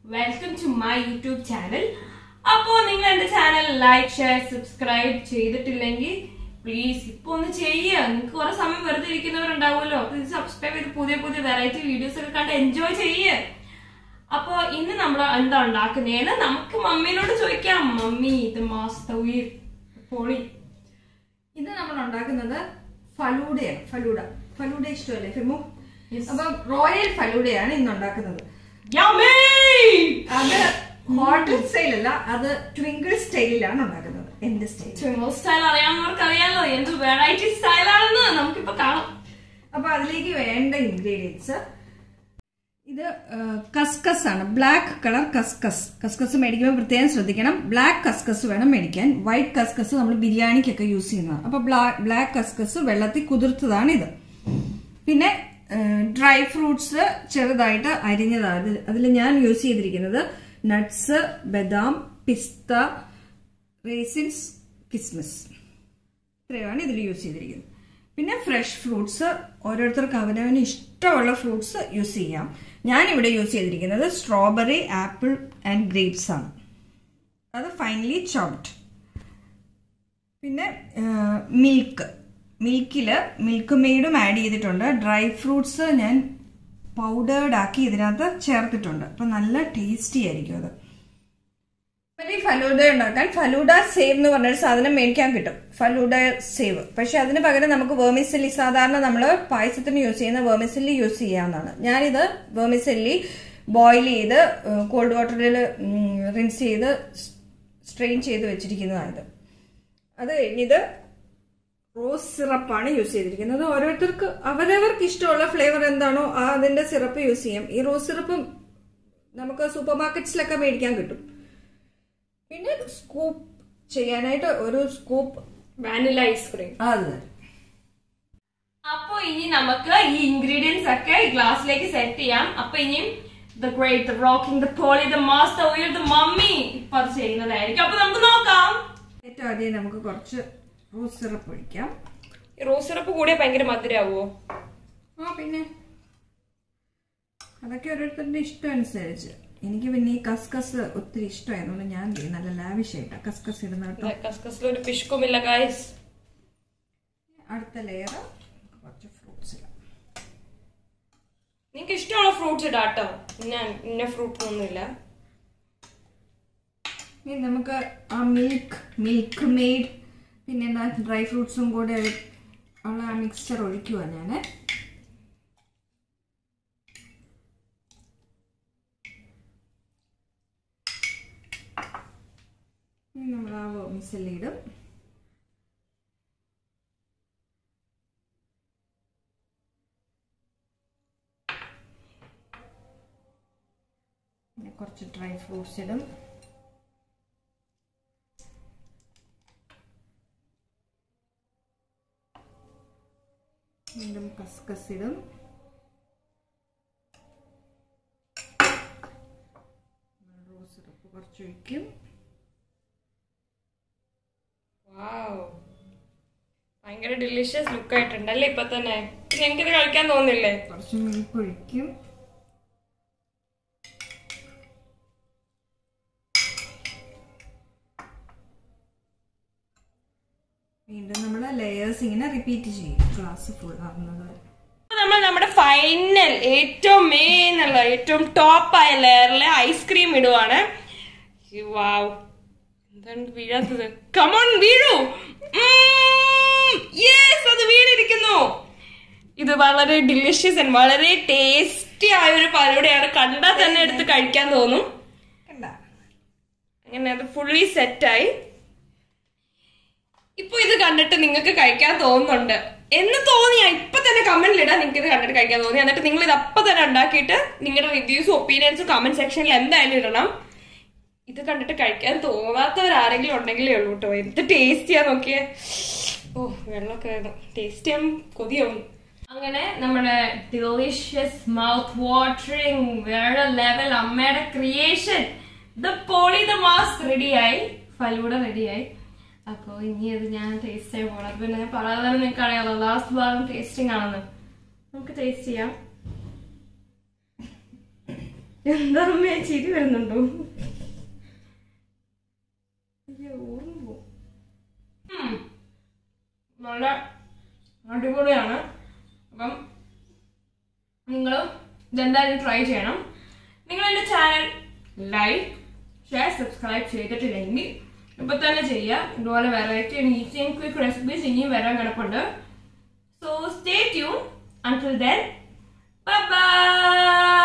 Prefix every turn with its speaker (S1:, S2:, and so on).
S1: Welcome to my YouTube channel അപ്പോൾ നിങ്ങൾ എന്റെ ചാനൽ ലൈക്ക് ഷെയർ സബ്സ്ക്രൈബ് ചെയ്തിട്ടില്ലെങ്കിൽ പ്ലീസ് ഇപ്പൊ ഒന്ന് ചെയ്യുക നിങ്ങൾക്ക് കുറെ സമയം വെറുതെ ഇരിക്കുന്നവരുണ്ടാവുമല്ലോ ഇത് സബ്സ്ക്രൈബ് ചെയ്ത് പുതിയ പുതിയ വെറൈറ്റി വീഡിയോസ് ഒക്കെ കണ്ട് എൻജോയ് ചെയ്യുക അപ്പൊ ഇന്ന് നമ്മൾ എന്താ ഉണ്ടാക്കുന്നതെന്ന് നമുക്ക് മമ്മീനോട് ചോദിക്കാം മമ്മി ഇത് മാസ്തവീർ പൊളി
S2: ഇത് നമ്മൾ ഉണ്ടാക്കുന്നത് ഫലൂഡയാണ് ഫലൂഡ ഫലൂഡ ഇഷ്ടമല്ലേ ഫിമു അപ്പം റോയൽ ഫലൂഡയാണ് ഇന്ന് ഉണ്ടാക്കുന്നത്
S1: Yummy!
S2: അത് ഹോട്ടൽ സ്റ്റൈലല്ല അത് ട്വിങ്കിൾ സ്റ്റൈലിലാണ് ഉണ്ടാക്കുന്നത് എന്റെ സ്റ്റൈൽ
S1: ട്വിങ്കിൾ സ്റ്റൈൽ അറിയാവുന്നവർക്ക് അറിയാലോ എന്ത് വെറൈറ്റി സ്റ്റൈലാണെന്ന് നമുക്കിപ്പോ കാണാം
S2: അപ്പൊ അതിലേക്ക് വേണ്ട ഇൻഗ്രീഡിയൻസ് ഇത് കസ്കസ് ആണ് ബ്ലാക്ക് കളർ കസ്കസ് കസ്കസ് മേടിക്കുമ്പോൾ പ്രത്യേകം ശ്രദ്ധിക്കണം ബ്ലാക്ക് കസ്കസ് വേണം മേടിക്കാൻ വൈറ്റ് കസ്കസ് നമ്മൾ ബിരിയാണിക്കൊക്കെ യൂസ് ചെയ്യുന്നതാണ് അപ്പൊ ബ്ലാക്ക് കസ്കസ് വെള്ളത്തിൽ കുതിർത്തതാണ് ഇത് പിന്നെ ഡ്രൈ ഫ്രൂട്ട്സ് ചെറുതായിട്ട് അരിഞ്ഞതാണ് അതിൽ ഞാൻ യൂസ് ചെയ്തിരിക്കുന്നത് നട്ട്സ് ബദാം പിസ്ത റേസിൻസ് കിസ്മിസ് ഇത്രയാണ് ഇതിൽ യൂസ് ചെയ്തിരിക്കുന്നത് പിന്നെ ഫ്രഷ് ഫ്രൂട്ട്സ് ഓരോരുത്തർക്ക് അവനവന് ഇഷ്ടമുള്ള ഫ്രൂട്ട്സ് യൂസ് ചെയ്യാം ഞാനിവിടെ യൂസ് ചെയ്തിരിക്കുന്നത് സ്ട്രോബെറി ആപ്പിൾ ആൻഡ് ഗ്രേപ്സ് ആണ് അത് ഫൈനലി ചോപ്ഡ് പിന്നെ മിൽക്ക് മിൽക്കിൽ മിൽക്ക് മെയ്ഡും ആഡ് ചെയ്തിട്ടുണ്ട് ഡ്രൈ ഫ്രൂട്ട്സ് ഞാൻ പൗഡേർഡ് ആക്കി ഇതിനകത്ത് ചേർത്തിട്ടുണ്ട് അപ്പം നല്ല ടേസ്റ്റി ആയിരിക്കും അത് ഈ ഫലൂഡ ഉണ്ടാക്കാൻ ഫലൂഡ സേവ് എന്ന് പറഞ്ഞൊരു സാധനം മേടിക്കാൻ കിട്ടും ഫലൂഡ സേവ് പക്ഷെ അതിന് പകരം നമുക്ക് വേർമിസെല്ലി സാധാരണ നമ്മൾ പായസത്തിന് യൂസ് ചെയ്യുന്ന വേർമിസെല്ലി യൂസ് ചെയ്യാവുന്നതാണ് ഞാനിത് വേർമിസെല്ലി ബോയിൽ ചെയ്ത് കോൾഡ് വാട്ടറിൽ റിൻസ് ചെയ്ത് സ്ട്രെയിൻ ചെയ്ത് വെച്ചിരിക്കുന്നതാണിത് അത് കഴിഞ്ഞിത് റോസ് സിറപ്പാണ് യൂസ് ചെയ്തിരിക്കുന്നത് ഓരോരുത്തർക്ക് അവരവർക്ക് ഇഷ്ടമുള്ള ഫ്ലേവർ എന്താണോ ആ അതിന്റെ സിറപ്പ് യൂസ് ചെയ്യാം ഈ റോസ് സിറപ്പ് നമുക്ക് സൂപ്പർ മാർക്കറ്റ്സിലൊക്കെ മേടിക്കാൻ കിട്ടും പിന്നെ സ്കൂപ്പ് ചെയ്യാനായിട്ട് ഒരു സ്കൂപ്പ്
S1: വാനില ഐസ്ക്രീം
S2: അത്
S1: അപ്പൊ ഇനി നമുക്ക് ഈ ഇൻഗ്രീഡിയൻസ് ഒക്കെ ഗ്ലാസ്സിലേക്ക് സെറ്റ് ചെയ്യാം അപ്പൊ ഇനിയും the great the rocking the പോളി ദ മാസ്റ്റർ ഉയർ ദ മമ്മി ഇപ്പൊ അത് ചെയ്യുന്നതായിരിക്കും അപ്പൊ നമുക്ക് നോക്കാം
S2: ഏറ്റവും ആദ്യം നമുക്ക് കുറച്ച് റോസ് സിറപ്പ് ഒഴിക്കാം
S1: റോസ് സിറപ്പ് കൂടിയ ഭയങ്കര മധുരാവോ
S2: ആ പിന്നെ അതൊക്കെ ഓരോരുത്തരുടെ ഇഷ്ടം അനുസരിച്ച് എനിക്ക് പിന്നെ ഈ കസ്കസ് ഒത്തിരി ഇഷ്ടമായതുകൊണ്ട് ഞാൻ ചെയ്യും നല്ല ലാവിഷായിട്ടാ കസ്കസ് ഇടുന്ന കേട്ടോ
S1: കസ്കസിൽ ഒരു പിഷ്കുമില്ല ഗായ്സ്
S2: അടുത്ത ലെയർ കുറച്ച് ഫ്രൂട്ട്സ് ഇടാം
S1: നിങ്ങൾക്ക് ഇഷ്ടമുള്ള ഫ്രൂട്ട്സ് ഇടാട്ടോ ഞാൻ ഇന്ന ഫ്രൂട്ട് ഒന്നുമില്ല
S2: ഇനി നമുക്ക് ആ മിൽക്ക് മിൽക്ക് മെയ്ഡ് പിന്നെ എന്താ ഡ്രൈ ഫ്രൂട്ട്സും കൂടെ ഉള്ള ആ മിക്സ്ചർ ഒഴിക്കുക ഞാൻ നമ്മൾ ആ മിക്സലിടും പിന്നെ കുറച്ച് ഡ്രൈ ഫ്രൂട്ട്സ് ഇടും വീണ്ടും കസ്കസ് ഇടും റോസ് സിറപ്പ് കുറച്ച് ഒഴിക്കും
S1: ഭയങ്കര ഡിലീഷ്യസ് ലുക്ക് ആയിട്ടുണ്ടല്ലേ ഇപ്പൊ തന്നെ എനിക്കിത് കഴിക്കാൻ തോന്നില്ലേ
S2: കുറച്ച് മിൽക്ക് ഒഴിക്കും വീണ്ടും നമ്മൾ ലെയേഴ്സ് ഇങ്ങനെ റിപ്പീറ്റ് ചെയ്യും ഗ്ലാസ് ഫുൾ ആവുന്നത്
S1: നമ്മൾ നമ്മുടെ ഫൈനൽ ഏറ്റവും മെയിൻ ഉള്ള ഏറ്റവും ടോപ്പ് ആയ ലെയറിലെ ഐസ്ക്രീം ഇടുവാണ് വാവ് എന്താണ് വീഴാത്തത് കമോൺ വീഴൂ യെസ് അത് വീണിരിക്കുന്നു ഇത് വളരെ ഡിലിഷ്യസ് ആൻഡ് വളരെ ടേസ്റ്റി ആയ ഒരു പലൂടെയാണ് കണ്ടാൽ തന്നെ എടുത്ത് കഴിക്കാൻ തോന്നും
S2: കണ്ട
S1: അങ്ങനെ അത് ഫുള്ളി സെറ്റായി ഇപ്പൊ ഇത് കണ്ടിട്ട് നിങ്ങൾക്ക് കഴിക്കാൻ തോന്നുന്നുണ്ട് എന്ന് തോന്നിയാ ഇപ്പൊ തന്നെ കമന്റിൽ ഇടാൻ നിങ്ങൾക്ക് ഇത് കണ്ടിട്ട് കഴിക്കാൻ തോന്നി എന്നിട്ട് നിങ്ങൾ ഇത് അപ്പൊ തന്നെ ഉണ്ടാക്കിയിട്ട് നിങ്ങളുടെ റിവ്യൂസും ഒപ്പീനിയൻസും കമന്റ് സെക്ഷനിൽ എന്തായാലും ഇടണം ഇത് കണ്ടിട്ട് കഴിക്കാൻ തോന്നാത്തവർ ആരെങ്കിലും ഉണ്ടെങ്കിലേ ഉള്ളൂ കേട്ടോ എന്ത് ടേസ്റ്റിയാ നോക്കിയേ ഓ വെള്ളമൊക്കെ ടേസ്റ്റ് ചെയ്യാൻ കൊതിയാവും അങ്ങനെ നമ്മുടെ ഡിലീഷ്യസ് മൗത്ത് വാട്ടറിങ് വേറെ ലെവൽ അമ്മയുടെ ക്രിയേഷൻ ദ പോളി ദ മാസ്ക് റെഡിയായി ഫലൂഡ റെഡിയായി അപ്പൊ ഇനി അത് ഞാൻ ടേസ്റ്റ് ചെയ്യാൻ പോകണം അപ്പൊ പിന്നെ ഞാൻ പറയാതെ നിങ്ങൾക്ക് അറിയാലോ ലാസ്റ്റ് ഭാഗം ടേസ്റ്റിംഗ് ആണെന്ന് നമുക്ക് ടേസ്റ്റ് ചെയ്യാം എന്താ അമ്മേ ചിരി വരുന്നുണ്ടോ അയ്യോ, ഓർമ്മ പോവും. ഉം. നല്ല അടിപൊളിയാണ് അപ്പം നിങ്ങളും ഇതെന്തായാലും ട്രൈ ചെയ്യണം നിങ്ങൾ എൻ്റെ ചാനൽ ലൈക്ക് ഷെയർ സബ്സ്ക്രൈബ് ചെയ്തിട്ടില്ലെങ്കിൽ ഇപ്പൊ തന്നെ ചെയ്യുക ഇതുപോലെ variety easy and quick recipes ഇനിയും വരാൻ കിടപ്പുണ്ട് so stay tune until then by